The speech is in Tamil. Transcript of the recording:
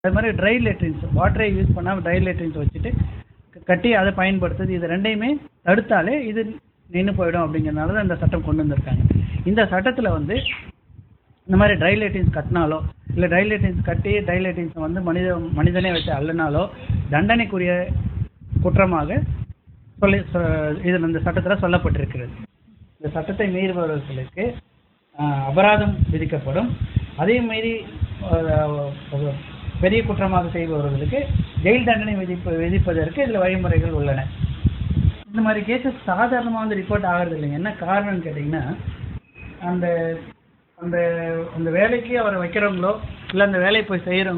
அது மாதிரி ட்ரை லெட்ரின்ஸ் வாட்டரை யூஸ் பண்ணாமல் ட்ரை லெட்ரின்ஸ் வச்சுட்டு க- கட்டி அதை பயன்படுத்துறது இது ரெண்டையுமே தடுத்தாலே இது நின்று போயிடும் அப்படிங்கிறனால தான் இந்த சட்டம் கொண்டு வந்திருக்காங்க இந்த சட்டத்தில் வந்து இந்த மாதிரி ட்ரை லைட்டின்ஸ் கட்டினாலோ இல்லை ட்ரை லைட்டின்ஸ் கட்டி ட்ரை லைட்டின்ஸ் வந்து மனித மனிதனே வச்சு அள்ளினாலோ தண்டனைக்குரிய குற்றமாக சொல்லி சொ- இதில் இந்த சட்டத்தில் சொல்லப்பட்டிருக்கிறது இந்த சட்டத்தை மீறுபவர்களுக்கு ஆஹ், அபராதம் விதிக்கப்படும் அதே மீறி ஆஹ், ஒரு பெரிய குற்றமாக செய்பவர்களுக்கு ஜெயில் தண்டனை விதிப்பு விதிப்பதற்கு இதில் வழிமுறைகள் உள்ளன இந்த மாதிரி கேசஸ் சாதாரணமாக வந்து ரிப்போர்ட் ஆகிறது இல்லைங்க என்ன காரணம்னு கேட்டிங்கன்னா அந்த அந்த அந்த வேலைக்கு அவரை வைக்கிறவங்களோ இல்லை அந்த வேலையை போய் செய்கிறவங்களோ